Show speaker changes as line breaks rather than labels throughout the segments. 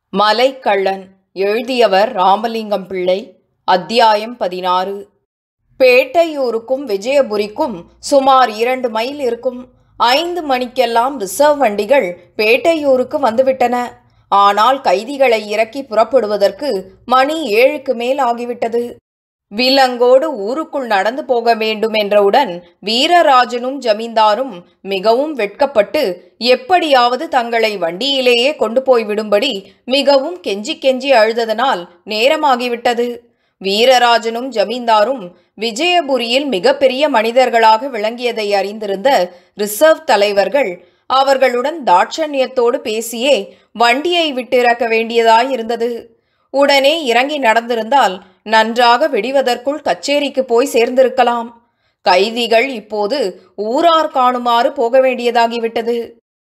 மலைக்கள்ளன் எழுதியவர் ராமலிங்கம் பிள்ளை அத்தியாயம் பதினாறு பேட்டையூருக்கும் விஜயபுரிக்கும் சுமார் இரண்டு மைல் இருக்கும் ஐந்து மணிக்கெல்லாம் ரிசர்வ் வண்டிகள் பேட்டையூருக்கு வந்துவிட்டன ஆனால் கைதிகளை இறக்கி புறப்படுவதற்கு மணி ஏழுக்கு மேல் ஆகிவிட்டது விலங்கோடு ஊருக்குள் நடந்து போக வேண்டும் என்றவுடன் வீரராஜனும் ஜமீன்தாரும் மிகவும் வெட்கப்பட்டு எப்படியாவது தங்களை வண்டியிலேயே கொண்டு போய் விடும்படி மிகவும் கெஞ்சி கெஞ்சி அழுததனால் நேரமாகிவிட்டது வீரராஜனும் ஜமீன்தாரும் விஜயபுரியில் மிகப்பெரிய மனிதர்களாக விளங்கியதை அறிந்திருந்த ரிசர்வ் தலைவர்கள் அவர்களுடன் தாட்சண்யத்தோடு பேசியே வண்டியை விட்டிறக்க வேண்டியதாயிருந்தது உடனே இறங்கி நடந்திருந்தால் நன்றாக வெடிவதற்குள் கச்சேரிக்கு போய் சேர்ந்திருக்கலாம் கைதிகள் இப்போது ஊரார் காணுமாறு போக வேண்டியதாகிவிட்டது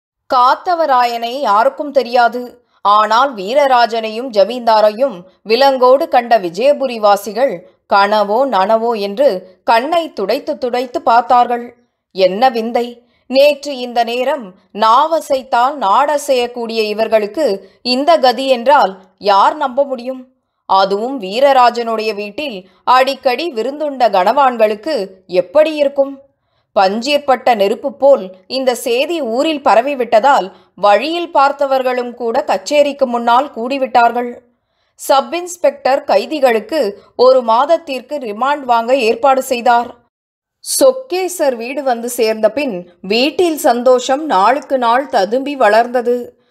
காத்தவராயனை யாருக்கும் தெரியாது ஆனால் வீரராஜனையும் ஜமீன்தாரையும் விலங்கோடு கண்ட விஜயபுரி வாசிகள் கனவோ நனவோ என்று கண்ணை துடைத்து துடைத்து பார்த்தார்கள் என்ன விந்தை நேற்று இந்த நேரம் நாவசைத்தால் நாடசையக்கூடிய இவர்களுக்கு இந்த கதி என்றால் யார் நம்ப முடியும் அதுவும் வீரராஜனுடைய வீட்டில் அடிக்கடி விருந்துண்ட கனவான்களுக்கு எப்படி இருக்கும் பஞ்சீர்பட்ட நெருப்பு போல் இந்த செய்தி ஊரில் பரவிவிட்டதால் வழியில் பார்த்தவர்களும் கூட கச்சேரிக்கு முன்னால் கூடிவிட்டார்கள் சப் இன்ஸ்பெக்டர் கைதிகளுக்கு ஒரு மாதத்திற்கு ரிமாண்ட் வாங்க ஏற்பாடு செய்தார் சொக்கேசர் வீடு வந்து சேர்ந்த பின் வீட்டில் சந்தோஷம் நாளுக்கு நாள் ததும்பி வளர்ந்தது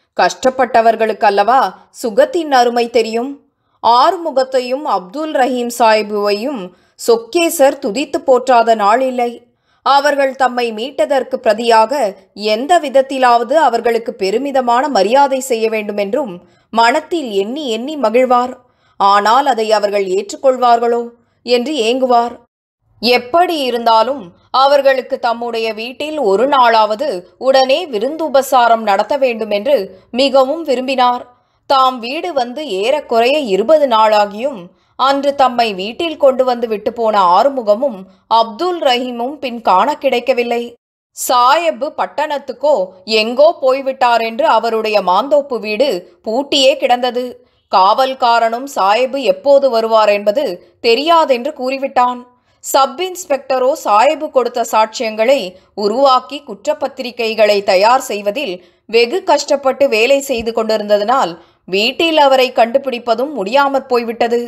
கஷ்டப்பட்டவர்களுக்கல்லவா சுகத்தின் அருமை தெரியும் ஆறுமுகத்தையும் அப்துல் ரஹீம் சாஹிபுவையும் சொக்கேசர் துதித்து போற்றாத நாள் இல்லை அவர்கள் தம்மை மீட்டதற்கு பிரதியாக எந்த விதத்திலாவது அவர்களுக்கு பெருமிதமான மரியாதை செய்ய வேண்டுமென்றும் மனத்தில் எண்ணி எண்ணி மகிழ்வார் ஆனால் அதை அவர்கள் ஏற்றுக்கொள்வார்களோ என்று ஏங்குவார் எப்படி இருந்தாலும் அவர்களுக்கு தம்முடைய வீட்டில் ஒரு நாளாவது உடனே விருந்துபசாரம் நடத்த வேண்டும் என்று மிகவும் விரும்பினார் தாம் வீடு வந்து ஏறக்குறைய இருபது நாளாகியும் அன்று தம்மை வீட்டில் கொண்டு வந்து விட்டு போன ஆறுமுகமும் அப்துல் ரஹீமும் பின் காண கிடைக்கவில்லை சாயப்பு பட்டணத்துக்கோ எங்கோ போய்விட்டார் என்று அவருடைய மாந்தோப்பு வீடு பூட்டியே கிடந்தது காவல்காரனும் சாயபு எப்போது வருவார் என்பது தெரியாதென்று கூறிவிட்டான் சப் இன்ஸ்பெக்டரோ சாயபு கொடுத்த சாட்சியங்களை உருவாக்கி குற்றப்பத்திரிகைகளை தயார் செய்வதில் வெகு கஷ்டப்பட்டு வேலை செய்து கொண்டிருந்ததனால் வீட்டில் அவரை கண்டுபிடிப்பதும் முடியாமற் போய்விட்டது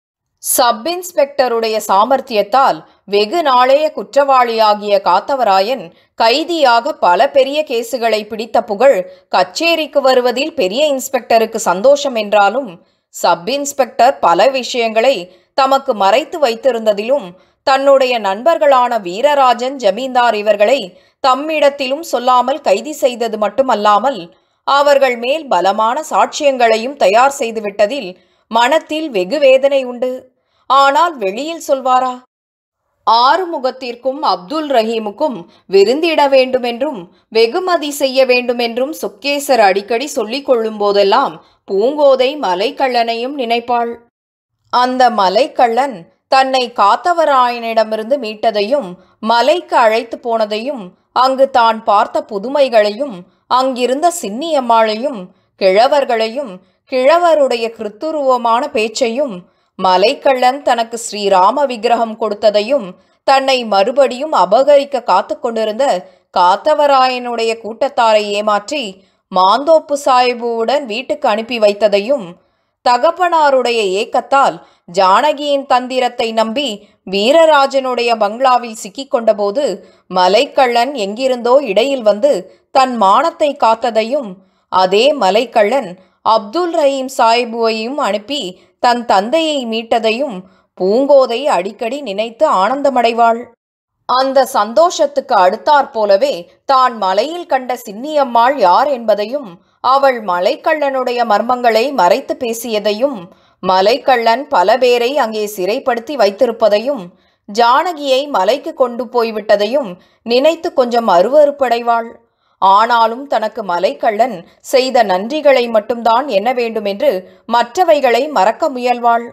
சப் இன்ஸ்பெக்டருடைய சாமர்த்தியத்தால் வெகு நாளைய குற்றவாளியாகிய காத்தவராயன் கைதியாக பல பெரிய கேசுகளை பிடித்த புகழ் கச்சேரிக்கு வருவதில் பெரிய இன்ஸ்பெக்டருக்கு சந்தோஷம் என்றாலும் சப் இன்ஸ்பெக்டர் பல விஷயங்களை தமக்கு மறைத்து வைத்திருந்ததிலும் தன்னுடைய நண்பர்களான வீரராஜன் ஜமீன்தார் இவர்களை தம்மிடத்திலும் சொல்லாமல் கைது செய்தது மட்டுமல்லாமல் அவர்கள் மேல் பலமான சாட்சியங்களையும் தயார் செய்துவிட்டதில் மனத்தில் வெகு வேதனை உண்டு ஆனால் வெளியில் சொல்வாரா ஆறுமுகத்திற்கும் அப்துல் ரஹீமுக்கும் விருந்திட வேண்டுமென்றும் வெகுமதி செய்ய வேண்டுமென்றும் சுக்கேசர் அடிக்கடி சொல்லிக் கொள்ளும் போதெல்லாம் பூங்கோதை மலைக்கள்ளனையும் நினைப்பாள் அந்த மலைக்கள்ளன் தன்னை காத்தவராயனிடமிருந்து மீட்டதையும் மலைக்கு அழைத்து போனதையும் அங்கு தான் பார்த்த புதுமைகளையும் அங்கிருந்த சின்னியம்மாளையும் கிழவர்களையும் கிழவருடைய கிருத்துருவமான பேச்சையும் மலைக்கள்ளன் தனக்கு ஸ்ரீராம விக்கிரகம் கொடுத்ததையும் தன்னை மறுபடியும் அபகரிக்க காத்து கொண்டிருந்த காத்தவராயனுடைய கூட்டத்தாரை ஏமாற்றி மாந்தோப்பு சாய்புவுடன் வீட்டுக்கு அனுப்பி வைத்ததையும் தகப்பனாருடைய ஏக்கத்தால் ஜானகியின் தந்திரத்தை நம்பி வீரராஜனுடைய பங்களாவில் சிக்கிக் கொண்டபோது மலைக்கள்ளன் எங்கிருந்தோ இடையில் வந்து தன் மானத்தை காத்ததையும் அதே மலைக்கள்ளன் அப்துல் ரஹீம் சாஹிபுவையும் அனுப்பி தன் தந்தையை மீட்டதையும் பூங்கோதை அடிக்கடி நினைத்து ஆனந்தமடைவாள் அந்த சந்தோஷத்துக்கு அடுத்தாற் போலவே தான் மலையில் கண்ட சின்னியம்மாள் யார் என்பதையும் அவள் மலைக்கள்ளனுடைய மர்மங்களை மறைத்து பேசியதையும் மலைக்கள்ளன் பல பேரை அங்கே சிறைப்படுத்தி வைத்திருப்பதையும் ஜானகியை மலைக்கு கொண்டு போய்விட்டதையும் நினைத்து கொஞ்சம் அருவறுப்படைவாள் ஆனாலும் தனக்கு மலைக்கள்ளன் செய்த நன்றிகளை மட்டும்தான் எண்ண வேண்டுமென்று மற்றவைகளை மறக்க முயல்வாள்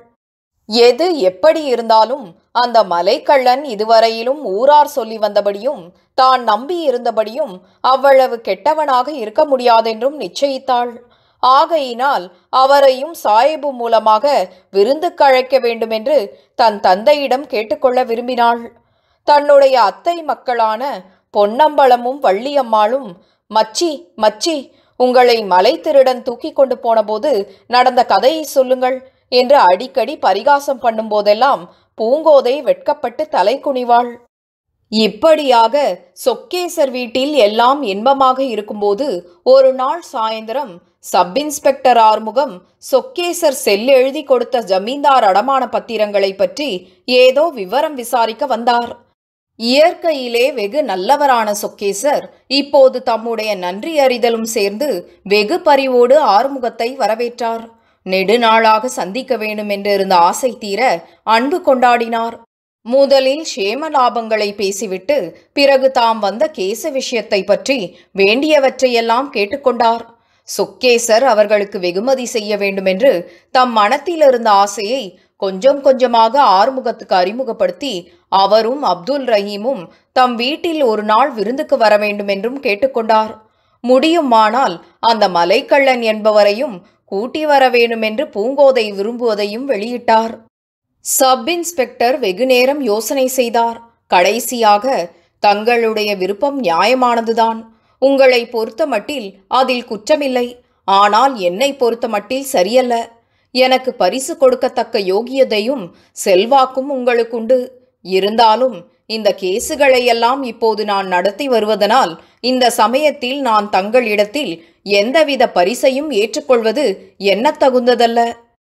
எது எப்படி இருந்தாலும் அந்த மலைக்கள்ளன் இதுவரையிலும் ஊரார் சொல்லி வந்தபடியும் தான் நம்பி இருந்தபடியும் அவ்வளவு கெட்டவனாக இருக்க முடியாதென்றும் நிச்சயித்தாள் ஆகையினால் அவரையும் சாயேபு மூலமாக விருந்துக்கு அழைக்க வேண்டுமென்று தன் தந்தையிடம் கேட்டுக்கொள்ள விரும்பினாள் தன்னுடைய அத்தை மக்களான பொன்னம்பலமும் வள்ளியம்மாளும் மச்சி மச்சி உங்களை மலை திருடன் தூக்கி கொண்டு போனபோது நடந்த கதையை சொல்லுங்கள் என்று அடிக்கடி பரிகாசம் பண்ணும்போதெல்லாம் பூங்கோதை வெட்கப்பட்டு தலை குனிவாள் இப்படியாக சொக்கேசர் வீட்டில் எல்லாம் இன்பமாக இருக்கும்போது ஒரு நாள் சாயந்தரம் சப் இன்ஸ்பெக்டர் ஆறுமுகம் சொக்கேசர் செல் எழுதி கொடுத்த ஜமீன்தார் அடமான பத்திரங்களை பற்றி ஏதோ விவரம் விசாரிக்க வந்தார் இயற்கையிலே வெகு நல்லவரான சொக்கேசர் இப்போது தம்முடைய நன்றி அறிதலும் சேர்ந்து வெகு பரிவோடு ஆறுமுகத்தை வரவேற்றார் நெடுநாளாக சந்திக்க வேண்டும் என்றிருந்த ஆசை தீர அன்பு கொண்டாடினார் முதலில் சேம லாபங்களை பேசிவிட்டு பிறகு தாம் வந்த கேச விஷயத்தை பற்றி வேண்டியவற்றையெல்லாம் கேட்டுக்கொண்டார் சொக்கேசர் அவர்களுக்கு வெகுமதி செய்ய வேண்டுமென்று தம் மனத்தில் இருந்த ஆசையை கொஞ்சம் கொஞ்சமாக ஆறுமுகத்துக்கு அறிமுகப்படுத்தி அவரும் அப்துல் ரஹீமும் தம் வீட்டில் ஒரு நாள் விருந்துக்கு வர வேண்டும் என்றும் கேட்டுக்கொண்டார் முடியுமானால் அந்த மலைக்கள்ளன் என்பவரையும் கூட்டி வர வேண்டுமென்று பூங்கோதை விரும்புவதையும் வெளியிட்டார் சப் இன்ஸ்பெக்டர் வெகுநேரம் யோசனை செய்தார் கடைசியாக தங்களுடைய விருப்பம் நியாயமானதுதான் உங்களை பொறுத்தமட்டில் அதில் குற்றமில்லை ஆனால் என்னை பொறுத்தமட்டில் சரியல்ல எனக்கு பரிசு கொடுக்கத்தக்க யோகியதையும் செல்வாக்கும் உங்களுக்குண்டு இருந்தாலும் இந்த கேசுகளையெல்லாம் இப்போது நான் நடத்தி வருவதனால் இந்த சமயத்தில் நான் தங்களிடத்தில் எந்தவித பரிசையும் ஏற்றுக்கொள்வது என்ன தகுந்ததல்ல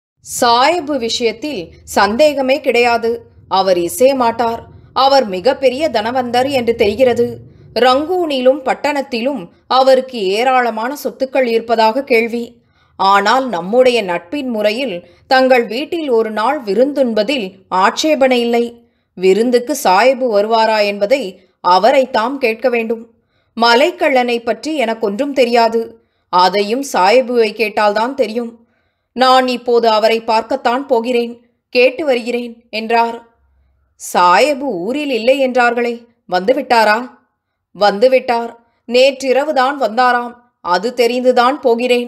சாயபு விஷயத்தில் சந்தேகமே கிடையாது அவர் இசைய மாட்டார் அவர் மிகப்பெரிய தனவந்தர் என்று தெரிகிறது ரங்கூனிலும் பட்டணத்திலும் அவருக்கு ஏராளமான சொத்துக்கள் இருப்பதாக கேள்வி ஆனால் நம்முடைய நட்பின் முறையில் தங்கள் வீட்டில் ஒரு நாள் விருந்துண்பதில் ஆட்சேபனை இல்லை விருந்துக்கு சாயபு வருவாரா என்பதை அவரை தாம் கேட்க வேண்டும் மலைக்கள்ளனை பற்றி எனக்கொன்றும் தெரியாது அதையும் சாயபுவை கேட்டால்தான் தெரியும் நான் இப்போது அவரை பார்க்கத்தான் போகிறேன் கேட்டு வருகிறேன் என்றார் சாயபு ஊரில் இல்லை என்றார்களே வந்துவிட்டாரா வந்துவிட்டார் நேற்றிரவுதான் வந்தாராம் அது தெரிந்துதான் போகிறேன்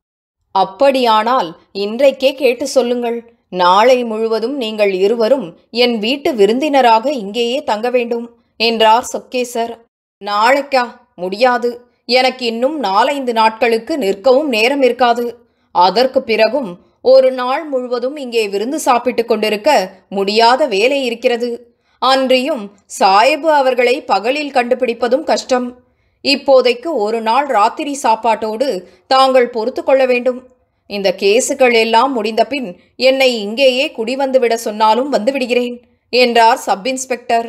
அப்படியானால் இன்றைக்கே கேட்டு சொல்லுங்கள் நாளை முழுவதும் நீங்கள் இருவரும் என் வீட்டு விருந்தினராக இங்கேயே தங்க வேண்டும் என்றார் சொக்கேசர் நாளைக்கா முடியாது எனக்கு இன்னும் நாலைந்து நாட்களுக்கு நிற்கவும் நேரம் இருக்காது அதற்கு பிறகும் ஒரு நாள் முழுவதும் இங்கே விருந்து சாப்பிட்டுக் கொண்டிருக்க முடியாத வேலை இருக்கிறது அன்றியும் சாயபு அவர்களை பகலில் கண்டுபிடிப்பதும் கஷ்டம் இப்போதைக்கு ஒரு நாள் ராத்திரி சாப்பாட்டோடு தாங்கள் பொறுத்து கொள்ள வேண்டும் இந்த கேசுகள் எல்லாம் முடிந்தபின் என்னை இங்கேயே குடிவந்து விட சொன்னாலும் வந்து விடுகிறேன் என்றார் சப் இன்ஸ்பெக்டர்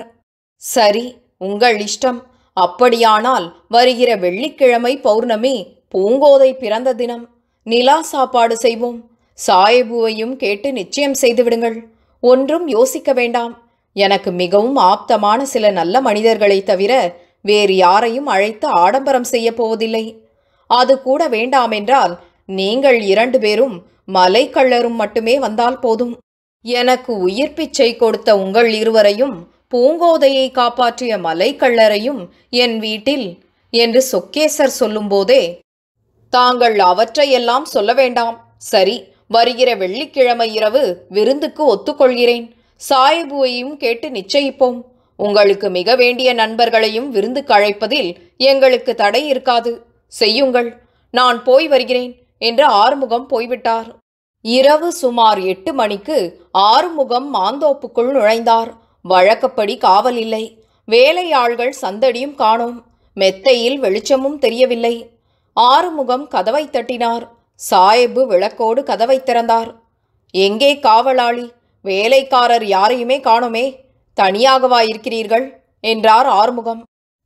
சரி உங்கள் இஷ்டம் அப்படியானால் வருகிற வெள்ளிக்கிழமை பௌர்ணமி பூங்கோதை பிறந்த தினம் நிலா சாப்பாடு செய்வோம் சாயபுவையும் கேட்டு நிச்சயம் செய்து விடுங்கள் ஒன்றும் யோசிக்க வேண்டாம் எனக்கு மிகவும் ஆப்தமான சில நல்ல மனிதர்களை தவிர வேறு யாரையும் அழைத்து ஆடம்பரம் செய்யப் போவதில்லை அது கூட வேண்டாமென்றால் நீங்கள் இரண்டு பேரும் மலைக்கள்ளரும் மட்டுமே வந்தால் போதும் எனக்கு உயிர் பிச்சை கொடுத்த உங்கள் இருவரையும் பூங்கோதையை காப்பாற்றிய மலைக்கள்ளரையும் என் வீட்டில் என்று சொக்கேசர் சொல்லும்போதே தாங்கள் அவற்றையெல்லாம் சொல்ல வேண்டாம் சரி வருகிற வெள்ளிக்கிழமை இரவு விருந்துக்கு ஒத்துக்கொள்கிறேன் சாயபுவையும் கேட்டு நிச்சயிப்போம் உங்களுக்கு மிக வேண்டிய நண்பர்களையும் விருந்துக்கு அழைப்பதில் எங்களுக்கு தடை இருக்காது செய்யுங்கள் நான் போய் வருகிறேன் என்று ஆறுமுகம் போய்விட்டார் இரவு சுமார் எட்டு மணிக்கு ஆறுமுகம் மாந்தோப்புக்குள் நுழைந்தார் வழக்கப்படி காவல் இல்லை வேலையாள்கள் சந்தடியும் காணோம் மெத்தையில் வெளிச்சமும் தெரியவில்லை ஆறுமுகம் கதவை தட்டினார் சாயபு விளக்கோடு கதவை திறந்தார் எங்கே காவலாளி வேலைக்காரர் யாரையுமே காணோமே தனியாகவா இருக்கிறீர்கள் என்றார் ஆறுமுகம்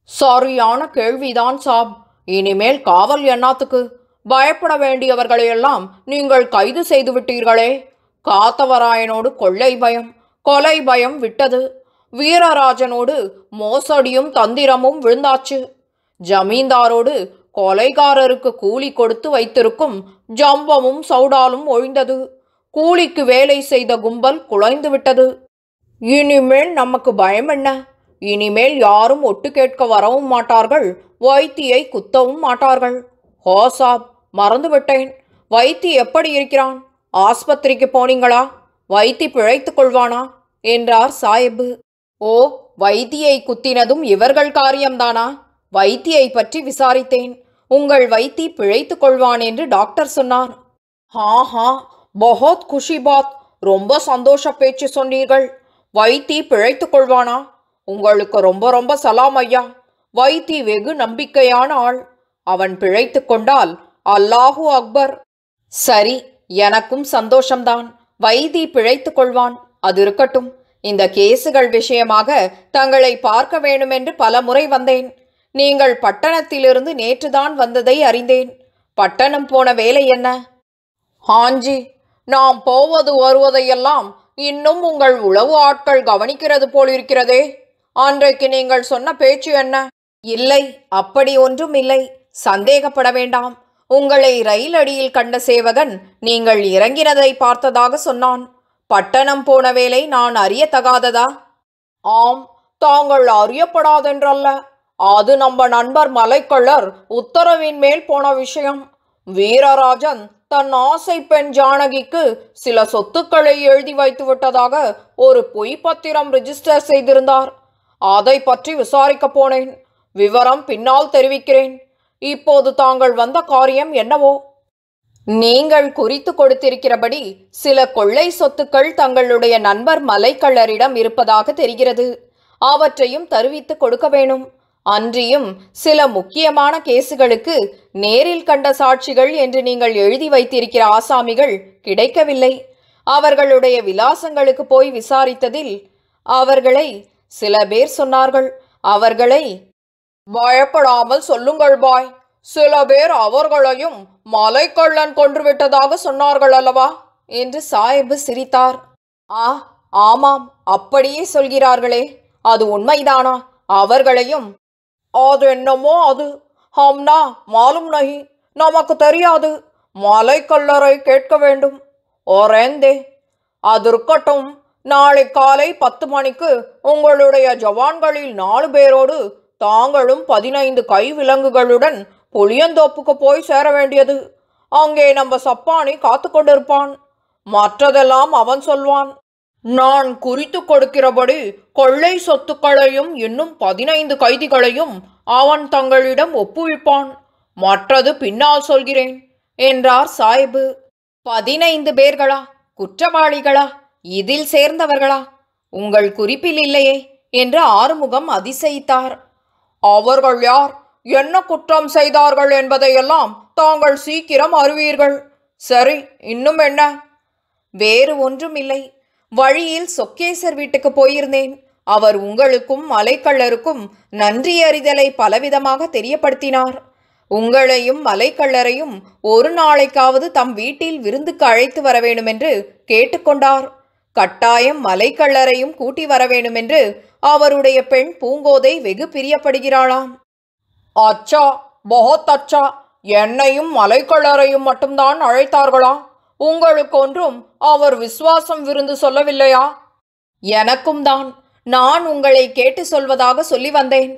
சரியான கேள்விதான் சாப் இனிமேல் காவல் எண்ணாத்துக்கு பயப்பட வேண்டியவர்களையெல்லாம் நீங்கள் கைது செய்து விட்டீர்களே காத்தவராயனோடு கொள்ளை பயம் கொலை பயம் விட்டது வீரராஜனோடு மோசடியும் தந்திரமும் விழுந்தாச்சு ஜமீன்தாரோடு கொலைகாரருக்கு கூலி கொடுத்து வைத்திருக்கும் ஜம்பமும் சவுடாலும் ஒழிந்தது கூலிக்கு வேலை செய்த கும்பல் குலைந்து விட்டது இனிமேல் நமக்கு பயம் என்ன இனிமேல் யாரும் ஒட்டு கேட்க வரவும் மாட்டார்கள் வைத்தியை குத்தவும் மாட்டார்கள் ஹோ சாப் மறந்துவிட்டேன் வைத்தி எப்படி இருக்கிறான் ஆஸ்பத்திரிக்கு போனீங்களா வைத்தி பிழைத்துக் கொள்வானா என்றார் சாஹிபு ஓ வைத்தியை குத்தினதும் இவர்கள் காரியம்தானா வைத்தியை பற்றி விசாரித்தேன் உங்கள் வைத்தி பிழைத்துக் கொள்வான் என்று டாக்டர் சொன்னார் ஹா ஹா பஹோத் குஷி பாத் ரொம்ப சந்தோஷ பேச்சு சொன்னீர்கள் வைத்தி பிழைத்துக் கொள்வானா உங்களுக்கு ரொம்ப ரொம்ப சலாம் ஐயா வைத்தி வெகு நம்பிக்கையான ஆள் அவன் பிழைத்துக் கொண்டால் அல்லாஹு அக்பர் சரி எனக்கும் சந்தோஷம்தான் வைத்தி பிழைத்துக் கொள்வான் அது இருக்கட்டும் இந்த கேசுகள் விஷயமாக தங்களை பார்க்க வேண்டுமென்று பல முறை வந்தேன் நீங்கள் பட்டணத்திலிருந்து நேற்றுதான் வந்ததை அறிந்தேன் பட்டணம் போன வேலை என்ன ஹாஞ்சி நாம் போவது வருவதையெல்லாம் இன்னும் உங்கள் உளவு ஆட்கள் கவனிக்கிறது போலிருக்கிறதே அன்றைக்கு நீங்கள் சொன்ன பேச்சு என்ன இல்லை அப்படி ஒன்றும் இல்லை சந்தேகப்பட வேண்டாம் உங்களை ரயில் அடியில் கண்ட சேவகன் நீங்கள் இறங்கினதை பார்த்ததாக சொன்னான் பட்டணம் போன வேலை நான் அறியத்தகாததா ஆம் தாங்கள் அறியப்படாதென்றல்ல அது நம்ம நண்பர் மலைக்கள்ளர் உத்தரவின் மேல் போன விஷயம் வீரராஜன் தன் ஆசை பெண் ஜானகிக்கு சில சொத்துக்களை எழுதி வைத்து விட்டதாக ஒரு பொய் பத்திரம் ரிஜிஸ்டர் செய்திருந்தார் அதை பற்றி விசாரிக்க போனேன் விவரம் பின்னால் தெரிவிக்கிறேன் இப்போது தாங்கள் வந்த காரியம் என்னவோ நீங்கள் குறித்து கொடுத்திருக்கிறபடி சில கொள்ளை சொத்துக்கள் தங்களுடைய நண்பர் மலைக்கள்ளரிடம் இருப்பதாக தெரிகிறது அவற்றையும் தருவித்து கொடுக்க வேணும் அன்றியும் சில முக்கியமான கேசுகளுக்கு நேரில் கண்ட சாட்சிகள் என்று நீங்கள் எழுதி வைத்திருக்கிற ஆசாமிகள் கிடைக்கவில்லை அவர்களுடைய விலாசங்களுக்கு போய் விசாரித்ததில் அவர்களை சில பேர் சொன்னார்கள் அவர்களை பயப்படாமல் சொல்லுங்கள் பாய் சில பேர் அவர்களையும் மலைக்கள்ளன் கொன்று விட்டதாக சொன்னார்கள் அல்லவா என்று சாஹிபு சிரித்தார் ஆ ஆமாம் அப்படியே சொல்கிறார்களே அது உண்மைதானா அவர்களையும் அது என்னமோ அது ஹம்னா மாலும் நகி நமக்கு தெரியாது மலைக்கல்லரை கேட்க வேண்டும் ஒரேந்தே அது இருக்கட்டும் நாளை காலை பத்து மணிக்கு உங்களுடைய ஜவான்களில் நாலு பேரோடு தாங்களும் பதினைந்து கை விலங்குகளுடன் புளியந்தோப்புக்கு போய் சேர வேண்டியது அங்கே நம்ம சப்பானி காத்து கொண்டிருப்பான் மற்றதெல்லாம் அவன் சொல்வான் நான் குறித்து கொடுக்கிறபடி கொள்ளை சொத்துக்களையும் இன்னும் பதினைந்து கைதிகளையும் அவன் தங்களிடம் ஒப்புவிப்பான் மற்றது பின்னால் சொல்கிறேன் என்றார் சாஹிபு பதினைந்து பேர்களா குற்றவாளிகளா இதில் சேர்ந்தவர்களா உங்கள் குறிப்பில் இல்லையே என்று ஆறுமுகம் அதிசயித்தார் அவர்கள் யார் என்ன குற்றம் செய்தார்கள் என்பதையெல்லாம் தாங்கள் சீக்கிரம் அறிவீர்கள் சரி இன்னும் என்ன வேறு ஒன்றும் இல்லை வழியில் சொக்கேசர் வீட்டுக்கு போயிருந்தேன் அவர் உங்களுக்கும் மலைக்கள்ளருக்கும் நன்றி அறிதலை பலவிதமாக தெரியப்படுத்தினார் உங்களையும் மலைக்கள்ளரையும் ஒரு நாளைக்காவது தம் வீட்டில் விருந்துக்கு அழைத்து வர வேண்டுமென்று கேட்டுக்கொண்டார் கட்டாயம் மலைக்கள்ளரையும் கூட்டி வர வேண்டுமென்று அவருடைய பெண் பூங்கோதை வெகு பிரியப்படுகிறாளாம் அச்சா பஹத் அச்சா என்னையும் மலைக்கள்ளரையும் மட்டும்தான் அழைத்தார்களா உங்களுக்கு ஒன்றும் அவர் விசுவாசம் விருந்து சொல்லவில்லையா எனக்கும் தான் நான் உங்களை கேட்டு சொல்வதாக சொல்லி வந்தேன்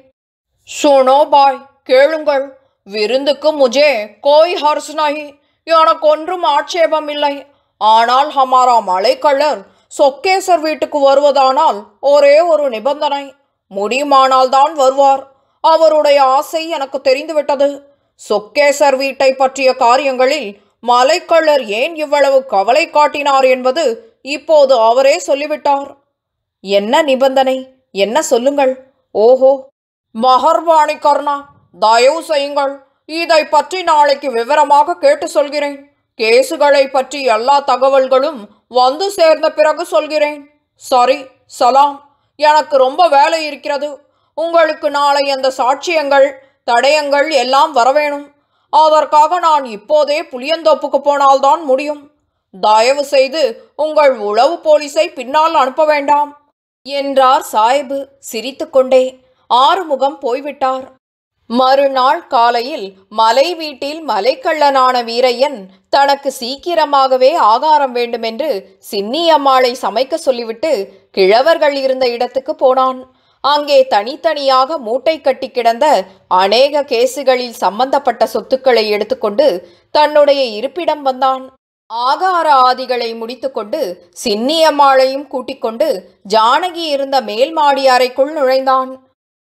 சுனோ பாய் கேளுங்கள் விருந்துக்கு முஜே கோய் ஹர்ஸ் நஹி எனக்கு ஒன்றும் ஆட்சேபம் இல்லை ஆனால் ஹமாரா மலைக்கள்ளர் சொக்கேசர் வீட்டுக்கு வருவதானால் ஒரே ஒரு நிபந்தனை முடியுமானால் தான் வருவார் அவருடைய ஆசை எனக்கு தெரிந்துவிட்டது சொக்கேசர் வீட்டை பற்றிய காரியங்களில் மலைக்கள்ளர் ஏன் இவ்வளவு கவலை காட்டினார் என்பது இப்போது அவரே சொல்லிவிட்டார் என்ன நிபந்தனை என்ன சொல்லுங்கள் ஓஹோ மகர்வாணி கர்ணா தயவு செய்யுங்கள் இதை பற்றி நாளைக்கு விவரமாக கேட்டு சொல்கிறேன் கேசுகளை பற்றி எல்லா தகவல்களும் வந்து சேர்ந்த பிறகு சொல்கிறேன் சரி சலாம் எனக்கு ரொம்ப வேலை இருக்கிறது உங்களுக்கு நாளை அந்த சாட்சியங்கள் தடயங்கள் எல்லாம் வரவேணும் அதற்காக நான் இப்போதே புளியந்தோப்புக்கு போனால்தான் முடியும் தயவு செய்து உங்கள் உளவு போலீஸை பின்னால் அனுப்ப வேண்டாம் என்றார் சாஹிபு சிரித்துக்கொண்டே ஆறுமுகம் போய்விட்டார் மறுநாள் காலையில் மலை வீட்டில் மலைக்கள்ளனான வீரையன் தனக்கு சீக்கிரமாகவே ஆகாரம் வேண்டுமென்று சின்னி அம்மாளை சமைக்க சொல்லிவிட்டு கிழவர்கள் இருந்த இடத்துக்கு போனான் அங்கே தனித்தனியாக மூட்டை கட்டி கிடந்த அநேக கேசுகளில் சம்பந்தப்பட்ட சொத்துக்களை எடுத்துக்கொண்டு தன்னுடைய இருப்பிடம் வந்தான் ஆகார ஆதிகளை முடித்துக்கொண்டு சின்னியம்மாளையும் கூட்டிக் கொண்டு ஜானகி இருந்த மேல் மாடி அறைக்குள் நுழைந்தான்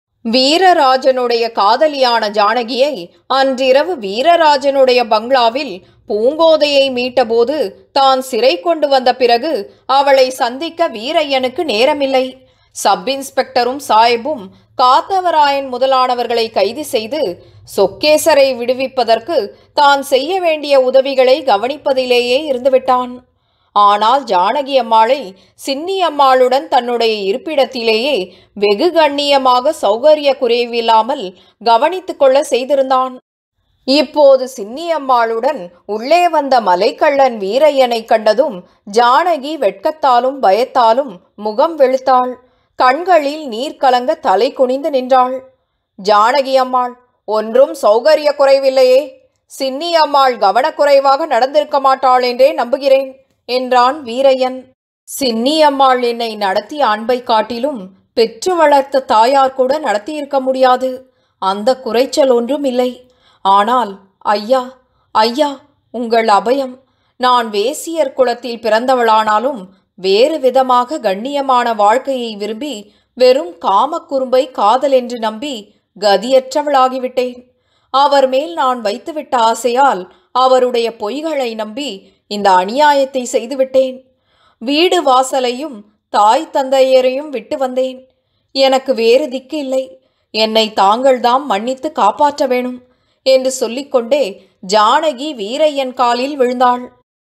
வீரராஜனுடைய காதலியான ஜானகியை அன்றிரவு வீரராஜனுடைய பங்களாவில் பூங்கோதையை மீட்டபோது தான் சிறை கொண்டு வந்த பிறகு அவளை சந்திக்க வீரையனுக்கு நேரமில்லை சப் இன்ஸ்பெக்டரும் சாஹிபும் காத்தவராயன் முதலானவர்களை கைது செய்து சொக்கேசரை விடுவிப்பதற்கு தான் செய்ய வேண்டிய உதவிகளை கவனிப்பதிலேயே இருந்துவிட்டான் ஆனால் ஜானகி அம்மாளை சின்னி அம்மாளுடன் தன்னுடைய இருப்பிடத்திலேயே வெகு கண்ணியமாக சௌகரிய குறைவில்லாமல் கவனித்துக் கொள்ள செய்திருந்தான் இப்போது சின்னியம்மாளுடன் உள்ளே வந்த மலைக்கள்ளன் வீரையனை கண்டதும் ஜானகி வெட்கத்தாலும் பயத்தாலும் முகம் வெளுத்தாள் கண்களில் நீர் கலங்க தலை குனிந்து நின்றாள் ஜானகி அம்மாள் ஒன்றும் சௌகரிய குறைவில்லையே சின்னி அம்மாள் கவனக்குறைவாக நடந்திருக்க மாட்டாள் என்றே நம்புகிறேன் என்றான் வீரையன் சின்னி அம்மாள் என்னை நடத்திய அன்பை காட்டிலும் பெற்று வளர்த்த தாயார் கூட நடத்தியிருக்க முடியாது அந்த குறைச்சல் ஒன்றும் இல்லை ஆனால் ஐயா ஐயா உங்கள் அபயம் நான் வேசியர் குலத்தில் பிறந்தவளானாலும் வேறு விதமாக கண்ணியமான வாழ்க்கையை விரும்பி வெறும் காமக்குறும்பை காதல் என்று நம்பி கதியற்றவளாகிவிட்டேன் அவர் மேல் நான் வைத்துவிட்ட ஆசையால் அவருடைய பொய்களை நம்பி இந்த அநியாயத்தை செய்துவிட்டேன் வீடு வாசலையும் தாய் தந்தையரையும் விட்டு வந்தேன் எனக்கு வேறு திக்கு இல்லை என்னை தாங்கள்தாம் மன்னித்து காப்பாற்ற வேணும் என்று சொல்லிக்கொண்டே ஜானகி வீரையன் காலில் விழுந்தாள்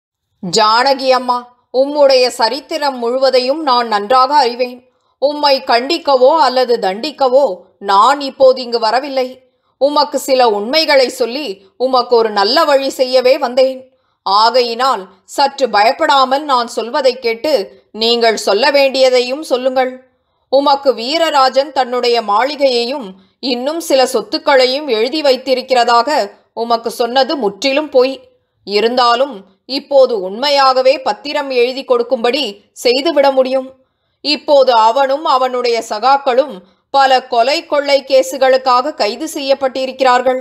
ஜானகி அம்மா உம்முடைய சரித்திரம் முழுவதையும் நான் நன்றாக அறிவேன் உம்மை கண்டிக்கவோ அல்லது தண்டிக்கவோ நான் இப்போது இங்கு வரவில்லை உமக்கு சில உண்மைகளை சொல்லி உமக்கு ஒரு நல்ல வழி செய்யவே வந்தேன் ஆகையினால் சற்று பயப்படாமல் நான் சொல்வதைக் கேட்டு நீங்கள் சொல்ல வேண்டியதையும் சொல்லுங்கள் உமக்கு வீரராஜன் தன்னுடைய மாளிகையையும் இன்னும் சில சொத்துக்களையும் எழுதி வைத்திருக்கிறதாக உமக்கு சொன்னது முற்றிலும் பொய் இருந்தாலும் இப்போது உண்மையாகவே பத்திரம் எழுதி கொடுக்கும்படி செய்துவிட முடியும் இப்போது அவனும் அவனுடைய சகாக்களும் பல கொலை கொள்ளை கேசுகளுக்காக கைது செய்யப்பட்டிருக்கிறார்கள்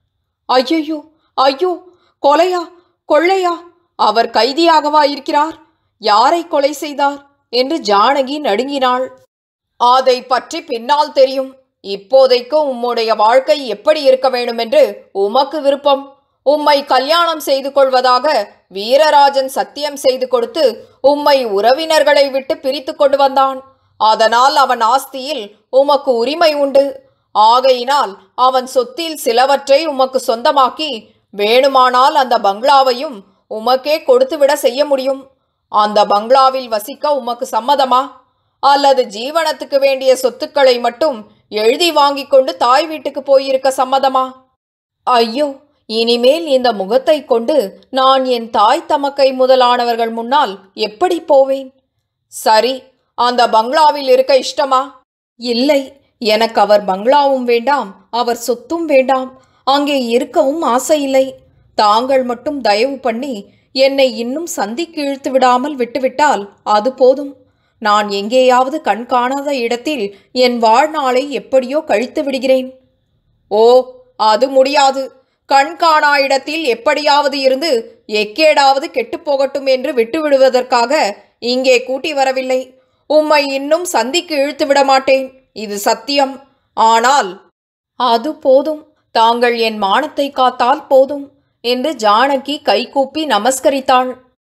ஐயோ ஐயோ கொலையா கொள்ளையா அவர் கைதியாகவா இருக்கிறார் யாரை கொலை செய்தார் என்று ஜானகி நடுங்கினாள் அதை பற்றி பின்னால் தெரியும் இப்போதைக்கு உம்முடைய வாழ்க்கை எப்படி இருக்க வேண்டும் என்று உமக்கு விருப்பம் உம்மை கல்யாணம் செய்து கொள்வதாக வீரராஜன் சத்தியம் செய்து கொடுத்து உம்மை உறவினர்களை விட்டு பிரித்து கொண்டு வந்தான் அதனால் அவன் ஆஸ்தியில் உமக்கு உரிமை உண்டு ஆகையினால் அவன் சொத்தில் சிலவற்றை உமக்கு சொந்தமாக்கி வேணுமானால் அந்த பங்களாவையும் உமக்கே கொடுத்துவிட செய்ய முடியும் அந்த பங்களாவில் வசிக்க உமக்கு சம்மதமா அல்லது ஜீவனத்துக்கு வேண்டிய சொத்துக்களை மட்டும் எழுதி வாங்கிக் கொண்டு தாய் வீட்டுக்கு போயிருக்க சம்மதமா ஐயோ இனிமேல் இந்த முகத்தை கொண்டு நான் என் தாய் தமக்கை முதலானவர்கள் முன்னால் எப்படி போவேன் சரி அந்த பங்களாவில் இருக்க இஷ்டமா இல்லை எனக்கு அவர் பங்களாவும் வேண்டாம் அவர் சொத்தும் வேண்டாம் அங்கே இருக்கவும் ஆசை இல்லை தாங்கள் மட்டும் தயவு பண்ணி என்னை இன்னும் சந்திக்கு இழுத்து விடாமல் விட்டுவிட்டால் அது போதும் நான் எங்கேயாவது கண் காணாத இடத்தில் என் வாழ்நாளை எப்படியோ கழித்து விடுகிறேன் ஓ அது முடியாது கண் காணா இடத்தில் எப்படியாவது இருந்து எக்கேடாவது கெட்டுப் போகட்டும் என்று விட்டுவிடுவதற்காக இங்கே கூட்டி வரவில்லை உம்மை இன்னும் சந்திக்கு இழுத்து விட மாட்டேன் இது சத்தியம் ஆனால் அது போதும் தாங்கள் என் மானத்தை காத்தால் போதும் என்று ஜானகி கைகூப்பி நமஸ்கரித்தாள்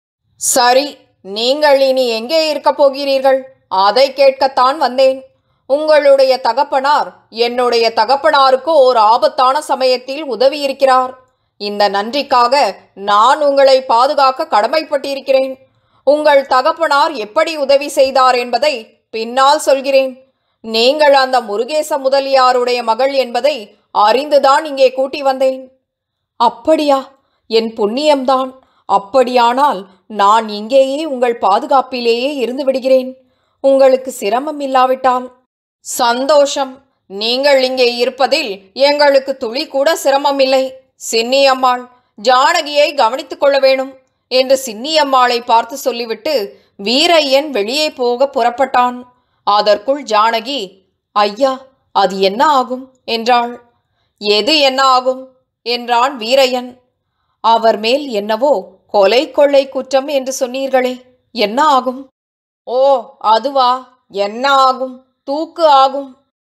சரி நீங்கள் இனி எங்கே இருக்கப் போகிறீர்கள் அதை கேட்கத்தான் வந்தேன் உங்களுடைய தகப்பனார் என்னுடைய தகப்பனாருக்கு ஓர் ஆபத்தான சமயத்தில் உதவியிருக்கிறார் இந்த நன்றிக்காக நான் உங்களை பாதுகாக்க கடமைப்பட்டிருக்கிறேன் உங்கள் தகப்பனார் எப்படி உதவி செய்தார் என்பதை பின்னால் சொல்கிறேன் நீங்கள் அந்த முருகேச முதலியாருடைய மகள் என்பதை அறிந்துதான் இங்கே கூட்டி வந்தேன் அப்படியா என் புண்ணியம்தான் அப்படியானால் நான் இங்கேயே உங்கள் பாதுகாப்பிலேயே இருந்து விடுகிறேன் உங்களுக்கு சிரமம் இல்லாவிட்டால் சந்தோஷம் நீங்கள் இங்கே இருப்பதில் எங்களுக்கு துளி கூட சிரமம் இல்லை சின்னியம்மாள் ஜானகியை கவனித்துக் கொள்ள வேணும் என்று சின்னியம்மாளை பார்த்து சொல்லிவிட்டு வீரையன் வெளியே போக புறப்பட்டான் அதற்குள் ஜானகி ஐயா அது என்ன ஆகும் என்றாள் எது என்ன ஆகும் என்றான் வீரையன் அவர் மேல் என்னவோ கொலை கொள்ளை குற்றம் என்று சொன்னீர்களே என்ன ஆகும் ஓ அதுவா என்ன ஆகும் தூக்கு ஆகும்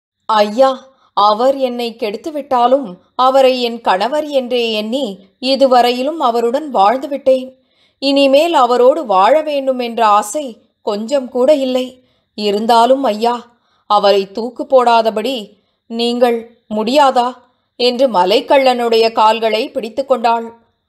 ஐயா அவர் என்னை கெடுத்து விட்டாலும் அவரை என் கணவர் என்றே எண்ணி இதுவரையிலும் அவருடன் வாழ்ந்து விட்டேன் இனிமேல் அவரோடு வாழ வேண்டும் என்ற ஆசை கொஞ்சம் கூட இல்லை இருந்தாலும் ஐயா அவரை தூக்கு போடாதபடி நீங்கள் முடியாதா என்று மலைக்கள்ளனுடைய கால்களை பிடித்து கொண்டாள்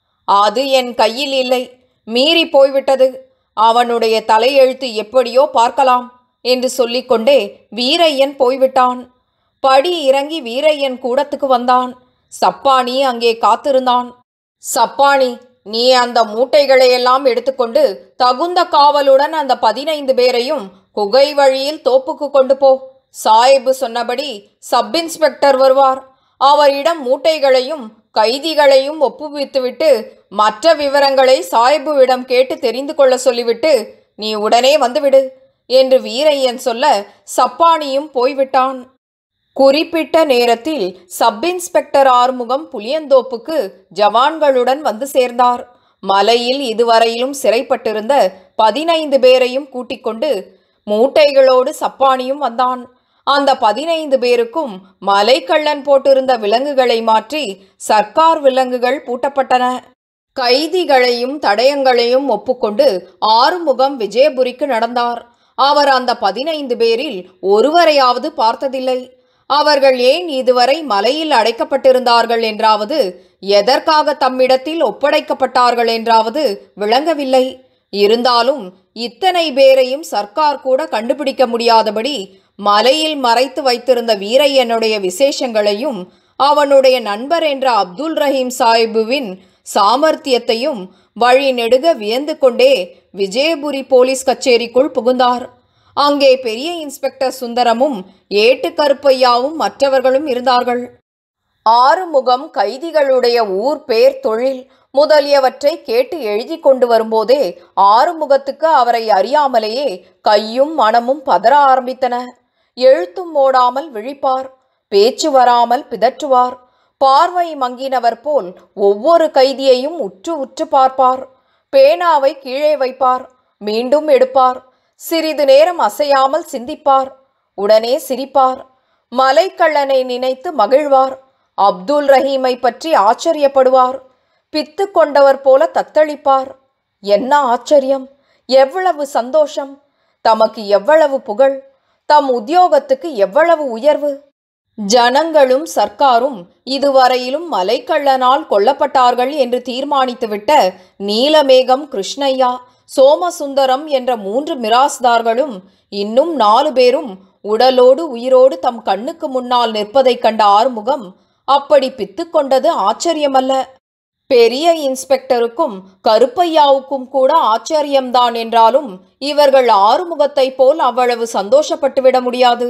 அது என் கையில் இல்லை மீறி போய்விட்டது அவனுடைய தலையெழுத்து எப்படியோ பார்க்கலாம் என்று சொல்லிக்கொண்டே வீரையன் போய்விட்டான் படி இறங்கி வீரையன் கூடத்துக்கு வந்தான் சப்பானி அங்கே காத்திருந்தான் சப்பானி நீ அந்த மூட்டைகளை எல்லாம் எடுத்துக்கொண்டு தகுந்த காவலுடன் அந்த பதினைந்து பேரையும் குகை வழியில் தோப்புக்கு கொண்டு போ சாஹிபு சொன்னபடி சப் இன்ஸ்பெக்டர் வருவார் அவரிடம் மூட்டைகளையும் கைதிகளையும் ஒப்புவித்துவிட்டு மற்ற விவரங்களை சாஹிபுவிடம் கேட்டு தெரிந்து கொள்ள சொல்லிவிட்டு நீ உடனே வந்துவிடு என்று வீரையன் சொல்ல சப்பானியும் போய்விட்டான் குறிப்பிட்ட நேரத்தில் சப் இன்ஸ்பெக்டர் ஆறுமுகம் புளியந்தோப்புக்கு ஜவான்களுடன் வந்து சேர்ந்தார் மலையில் இதுவரையிலும் சிறைப்பட்டிருந்த பதினைந்து பேரையும் கூட்டிக் கொண்டு மூட்டைகளோடு சப்பானியும் வந்தான் அந்த பதினைந்து பேருக்கும் மலைக்கள்ளன் போட்டிருந்த விலங்குகளை மாற்றி சர்க்கார் விலங்குகள் பூட்டப்பட்டன கைதிகளையும் தடயங்களையும் ஒப்புக்கொண்டு ஆறுமுகம் விஜயபுரிக்கு நடந்தார் அவர் அந்த பதினைந்து பேரில் ஒருவரையாவது பார்த்ததில்லை அவர்கள் ஏன் இதுவரை மலையில் அடைக்கப்பட்டிருந்தார்கள் என்றாவது எதற்காக தம்மிடத்தில் ஒப்படைக்கப்பட்டார்கள் என்றாவது விளங்கவில்லை இருந்தாலும் இத்தனை பேரையும் சர்க்கார் கூட கண்டுபிடிக்க முடியாதபடி மலையில் மறைத்து வைத்திருந்த வீரையனுடைய விசேஷங்களையும் அவனுடைய நண்பர் என்ற அப்துல் ரஹீம் சாஹிபுவின் சாமர்த்தியத்தையும் வழி நெடுக வியந்து கொண்டே விஜயபுரி போலீஸ் கச்சேரிக்குள் புகுந்தார் அங்கே பெரிய இன்ஸ்பெக்டர் சுந்தரமும் ஏட்டு கருப்பையாவும் மற்றவர்களும் இருந்தார்கள் ஆறுமுகம் கைதிகளுடைய ஊர் பேர் தொழில் முதலியவற்றை கேட்டு எழுதி கொண்டு வரும்போதே ஆறுமுகத்துக்கு அவரை அறியாமலேயே கையும் மனமும் பதற ஆரம்பித்தன எழுத்தும் ஓடாமல் விழிப்பார் பேச்சு வராமல் பிதற்றுவார் பார்வை மங்கினவர் போல் ஒவ்வொரு கைதியையும் உற்று உற்று பார்ப்பார் பேனாவை கீழே வைப்பார் மீண்டும் எடுப்பார் சிறிது நேரம் அசையாமல் சிந்திப்பார் உடனே சிரிப்பார் மலைக்கள்ளனை நினைத்து மகிழ்வார் அப்துல் ரஹீமை பற்றி ஆச்சரியப்படுவார் பித்து கொண்டவர் போல தத்தளிப்பார் என்ன ஆச்சரியம் எவ்வளவு சந்தோஷம் தமக்கு எவ்வளவு புகழ் தம் உத்தியோகத்துக்கு எவ்வளவு உயர்வு ஜனங்களும் சர்க்காரும் இதுவரையிலும் மலைக்கள்ளனால் கொல்லப்பட்டார்கள் என்று தீர்மானித்துவிட்ட நீலமேகம் கிருஷ்ணய்யா சோமசுந்தரம் என்ற மூன்று மிராஸ்தார்களும் இன்னும் நாலு பேரும் உடலோடு உயிரோடு தம் கண்ணுக்கு முன்னால் நிற்பதைக் கண்ட ஆறுமுகம் அப்படி பித்து கொண்டது ஆச்சரியமல்ல பெரிய இன்ஸ்பெக்டருக்கும் கருப்பையாவுக்கும் கூட ஆச்சரியம்தான் என்றாலும் இவர்கள் ஆறுமுகத்தைப் போல் அவ்வளவு சந்தோஷப்பட்டுவிட முடியாது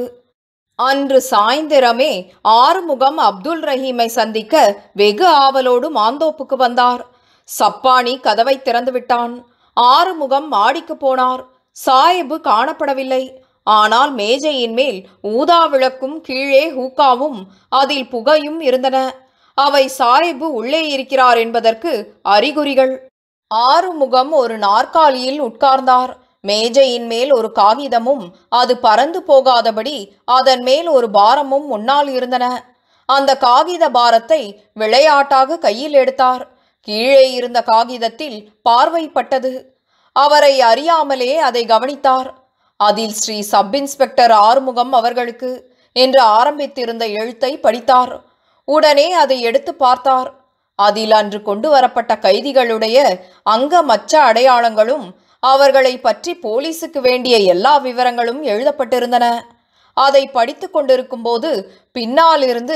அன்று சாயந்திரமே ஆறுமுகம் அப்துல் ரஹீமை சந்திக்க வெகு ஆவலோடு மாந்தோப்புக்கு வந்தார் சப்பானி கதவை திறந்து விட்டான் ஆறுமுகம் மாடிக்கு போனார் சாயிபு காணப்படவில்லை ஆனால் மேஜையின் மேல் ஊதா விளக்கும் கீழே ஹூக்காவும் அதில் புகையும் இருந்தன அவை சாயிபு உள்ளே இருக்கிறார் என்பதற்கு அறிகுறிகள் ஆறுமுகம் ஒரு நாற்காலியில் உட்கார்ந்தார் மேஜையின் மேல் ஒரு காகிதமும் அது பறந்து போகாதபடி அதன் மேல் ஒரு பாரமும் முன்னால் இருந்தன அந்த காகித பாரத்தை விளையாட்டாக கையில் எடுத்தார் கீழே இருந்த காகிதத்தில் பார்வைப்பட்டது அவரை அறியாமலே அதை கவனித்தார் அதில் ஸ்ரீ சப் இன்ஸ்பெக்டர் ஆறுமுகம் அவர்களுக்கு என்று ஆரம்பித்திருந்த எழுத்தை படித்தார் உடனே அதை எடுத்து பார்த்தார் அதில் அன்று கொண்டு வரப்பட்ட கைதிகளுடைய அங்க மச்ச அடையாளங்களும் அவர்களை பற்றி போலீசுக்கு வேண்டிய எல்லா விவரங்களும் எழுதப்பட்டிருந்தன அதை படித்து கொண்டிருக்கும்போது பின்னால் இருந்து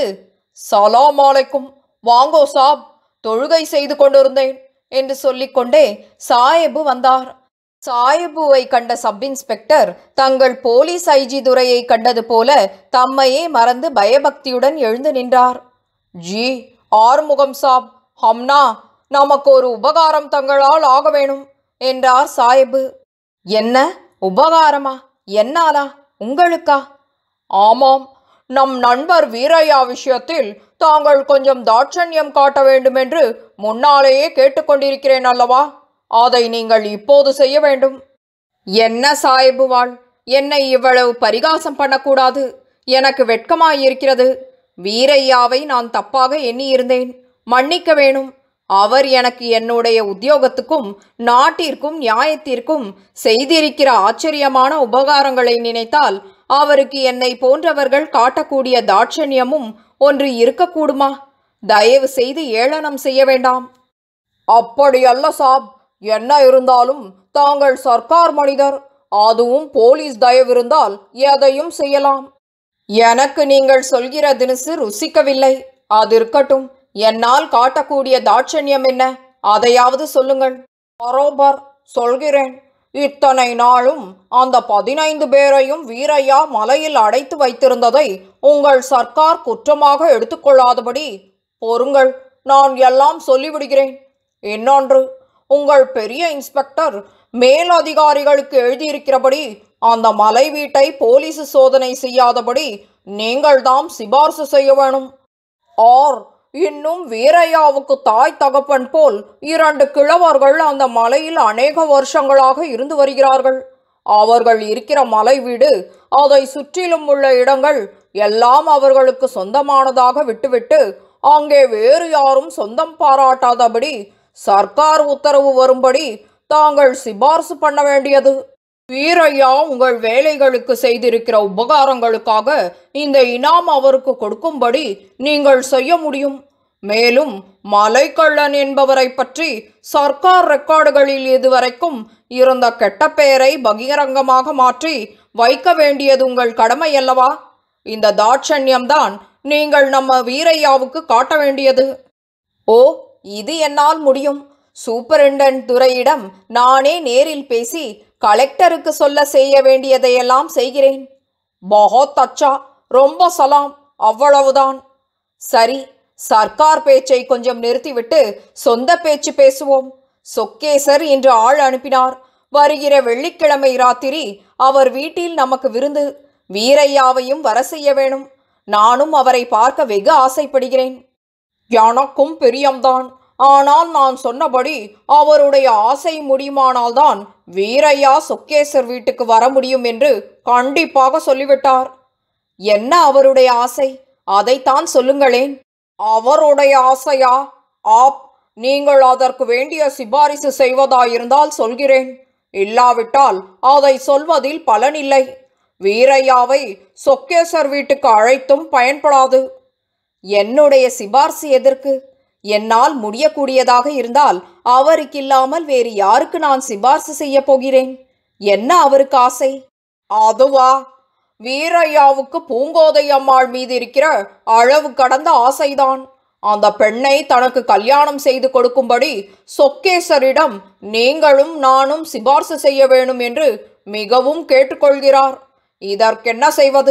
சலாம் அலைக்கும் வாங்கோ சாப் தொழுகை செய்து கொண்டிருந்தேன் என்று சொல்லிக்கொண்டே சாயபு வந்தார் சாயபுவை கண்ட சப் இன்ஸ்பெக்டர் தங்கள் போலீஸ் ஐஜி துரையை கண்டது போல தம்மையே மறந்து பயபக்தியுடன் எழுந்து நின்றார் ஜி ஆறுமுகம் சாப் ஹம்னா நமக்கு ஒரு உபகாரம் தங்களால் ஆக வேணும் என்றார் சாயபு என்ன உபகாரமா என்னாலா உங்களுக்கா ஆமாம் நம் நண்பர் வீரையா விஷயத்தில் தாங்கள் கொஞ்சம் தாட்சண்யம் காட்ட வேண்டுமென்று முன்னாலேயே கேட்டுக்கொண்டிருக்கிறேன் அல்லவா அதை நீங்கள் இப்போது செய்ய வேண்டும் என்ன சாய்புவாள் என்னை இவ்வளவு பரிகாசம் பண்ணக்கூடாது எனக்கு வெட்கமாயிருக்கிறது வீரையாவை நான் தப்பாக எண்ணியிருந்தேன் மன்னிக்க வேணும் அவர் எனக்கு என்னுடைய உத்தியோகத்துக்கும் நாட்டிற்கும் நியாயத்திற்கும் செய்திருக்கிற ஆச்சரியமான உபகாரங்களை நினைத்தால் அவருக்கு என்னை போன்றவர்கள் காட்டக்கூடிய தாட்சண்யமும் ஒன்று இருக்கக்கூடுமா தயவு செய்து ஏளனம் செய்ய வேண்டாம் அப்படி அல்ல சாப் என்ன இருந்தாலும் தாங்கள் சர்க்கார் மனிதர் அதுவும் போலீஸ் தயவிருந்தால் எதையும் செய்யலாம் எனக்கு நீங்கள் சொல்கிற தினுசு ருசிக்கவில்லை அது இருக்கட்டும் என்னால் காட்டக்கூடிய தாட்சண்யம் என்ன அதையாவது சொல்லுங்கள் பரோபர் சொல்கிறேன் இத்தனை நாளும் அந்த பதினைந்து பேரையும் வீரையா மலையில் அடைத்து வைத்திருந்ததை உங்கள் சர்க்கார் குற்றமாக எடுத்துக்கொள்ளாதபடி பொறுங்கள் நான் எல்லாம் சொல்லிவிடுகிறேன் இன்னொன்று உங்கள் பெரிய இன்ஸ்பெக்டர் மேலதிகாரிகளுக்கு எழுதியிருக்கிறபடி அந்த மலை வீட்டை போலீஸ் சோதனை செய்யாதபடி நீங்கள்தாம் சிபார்சு செய்ய வேணும் ஆர் இன்னும் வீரையாவுக்கு தாய் தகப்பன் போல் இரண்டு கிழவர்கள் அந்த மலையில் அநேக வருஷங்களாக இருந்து வருகிறார்கள் அவர்கள் இருக்கிற மலை வீடு அதை சுற்றிலும் உள்ள இடங்கள் எல்லாம் அவர்களுக்கு சொந்தமானதாக விட்டுவிட்டு அங்கே வேறு யாரும் சொந்தம் பாராட்டாதபடி சர்க்கார் உத்தரவு வரும்படி தாங்கள் சிபார்சு பண்ண வேண்டியது வீரையா உங்கள் வேலைகளுக்கு செய்திருக்கிற உபகாரங்களுக்காக இந்த இனாம் அவருக்கு கொடுக்கும்படி நீங்கள் செய்ய முடியும் மேலும் மலைக்கள்ளன் என்பவரை பற்றி சர்க்கார் ரெக்கார்டுகளில் இதுவரைக்கும் இருந்த கெட்ட பெயரை பகிரங்கமாக மாற்றி வைக்க வேண்டியது உங்கள் கடமை அல்லவா இந்த தாட்சண்யம்தான் நீங்கள் நம்ம வீரையாவுக்கு காட்ட வேண்டியது ஓ இது என்னால் முடியும் சூப்பரிண்டன்ட் துரையிடம் நானே நேரில் பேசி கலெக்டருக்கு சொல்ல செய்ய வேண்டியதையெல்லாம் செய்கிறேன் பஹோத் அச்சா ரொம்ப சலாம் அவ்வளவுதான் சரி சர்க்கார் பேச்சை கொஞ்சம் நிறுத்திவிட்டு சொந்த பேச்சு பேசுவோம் சொக்கேசர் இன்று ஆள் அனுப்பினார் வருகிற வெள்ளிக்கிழமை ராத்திரி அவர் வீட்டில் நமக்கு விருந்து வீரையாவையும் வர செய்ய வேணும் நானும் அவரை பார்க்க வெகு ஆசைப்படுகிறேன் எனக்கும் பிரியம்தான் ஆனால் நான் சொன்னபடி அவருடைய ஆசை முடியுமானால்தான் வீரையா சொக்கேசர் வீட்டுக்கு வர முடியும் என்று கண்டிப்பாக சொல்லிவிட்டார் என்ன அவருடைய ஆசை அதைத்தான் சொல்லுங்களேன் அவருடைய ஆசையா ஆப் நீங்கள் அதற்கு வேண்டிய சிபாரிசு செய்வதாயிருந்தால் சொல்கிறேன் இல்லாவிட்டால் அதை சொல்வதில் பலனில்லை வீரையாவை சொக்கேசர் வீட்டுக்கு அழைத்தும் பயன்படாது என்னுடைய சிபார்சு எதற்கு என்னால் முடியக்கூடியதாக இருந்தால் அவருக்கு இல்லாமல் வேறு யாருக்கு நான் சிபார்சு செய்ய போகிறேன் என்ன அவருக்கு ஆசை அதுவா வீரையாவுக்கு பூங்கோதை அம்மாள் மீது இருக்கிற அளவு கடந்த ஆசைதான் அந்த பெண்ணை தனக்கு கல்யாணம் செய்து கொடுக்கும்படி சொக்கேசரிடம் நீங்களும் நானும் சிபார்சு செய்ய வேணும் என்று மிகவும் கேட்டுக்கொள்கிறார் இதற்கென்ன செய்வது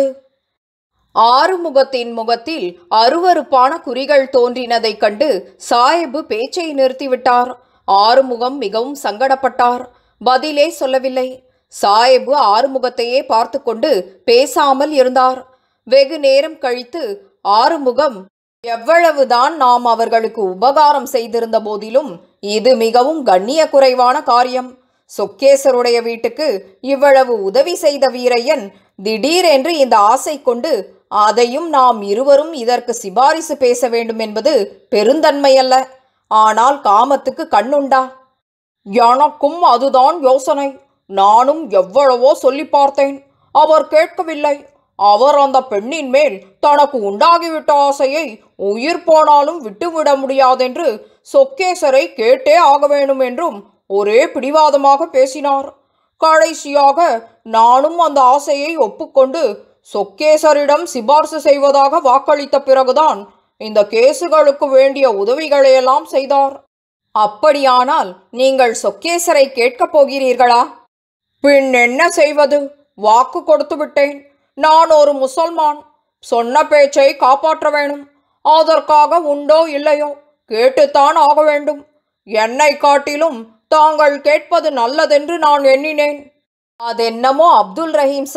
ஆறுமுகத்தின் முகத்தில் அருவருப்பான குறிகள் தோன்றினதைக் கண்டு சாஹிபு பேச்சை நிறுத்திவிட்டார் ஆறுமுகம் மிகவும் சங்கடப்பட்டார் பதிலே சொல்லவில்லை சாஹிபு ஆறுமுகத்தையே பார்த்து கொண்டு பேசாமல் இருந்தார் வெகு நேரம் கழித்து ஆறுமுகம் எவ்வளவுதான் நாம் அவர்களுக்கு உபகாரம் செய்திருந்த போதிலும் இது மிகவும் கண்ணிய குறைவான காரியம் சொக்கேசருடைய வீட்டுக்கு இவ்வளவு உதவி செய்த வீரையன் திடீரென்று இந்த ஆசை கொண்டு அதையும் நாம் இருவரும் இதற்கு சிபாரிசு பேச வேண்டும் என்பது பெருந்தன்மையல்ல ஆனால் காமத்துக்கு கண்ணுண்டா எனக்கும் அதுதான் யோசனை நானும் எவ்வளவோ சொல்லி பார்த்தேன் அவர் கேட்கவில்லை அவர் அந்த பெண்ணின் மேல் தனக்கு உண்டாகிவிட்ட ஆசையை உயிர் போனாலும் விட்டுவிட முடியாதென்று சொக்கேசரை கேட்டே ஆக வேண்டும் என்றும் ஒரே பிடிவாதமாக பேசினார் கடைசியாக நானும் அந்த ஆசையை ஒப்புக்கொண்டு சொக்கேசரிடம் சிபார்சு செய்வதாக வாக்களித்த பிறகுதான் இந்த கேசுகளுக்கு வேண்டிய உதவிகளையெல்லாம் செய்தார் அப்படியானால் நீங்கள் சொக்கேசரை கேட்கப் போகிறீர்களா பின் என்ன செய்வது வாக்கு கொடுத்து விட்டேன் நான் ஒரு முசல்மான் சொன்ன பேச்சை காப்பாற்ற வேணும் அதற்காக உண்டோ இல்லையோ கேட்டுத்தான் ஆக வேண்டும் என்னை காட்டிலும் தாங்கள் கேட்பது நல்லதென்று நான் எண்ணினேன் அதென்னமோ அப்துல் ரஹீம் சார்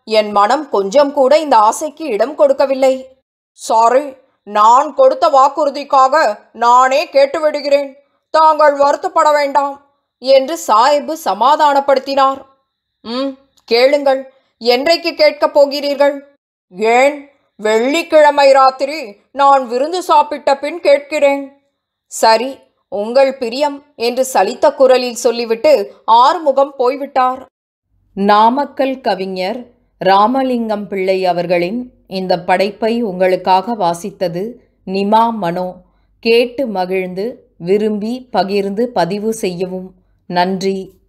என் மனம் கொஞ்சம் கூட இந்த ஆசைக்கு இடம் கொடுக்கவில்லை சாரி நான் கொடுத்த வாக்குறுதிக்காக நானே கேட்டுவிடுகிறேன் தாங்கள் வருத்தப்பட வேண்டாம் என்று சாஹிபு சமாதானப்படுத்தினார் ம் கேளுங்கள் என்றைக்கு கேட்கப் போகிறீர்கள் ஏன் வெள்ளிக்கிழமை ராத்திரி நான் விருந்து சாப்பிட்ட பின் கேட்கிறேன் சரி உங்கள் பிரியம் என்று சலித்த குரலில் சொல்லிவிட்டு ஆறுமுகம் போய்விட்டார் நாமக்கல் கவிஞர் ராமலிங்கம் பிள்ளை அவர்களின் இந்த படைப்பை உங்களுக்காக வாசித்தது நிமா மனோ கேட்டு மகிழ்ந்து விரும்பி பகிர்ந்து பதிவு செய்யவும் நன்றி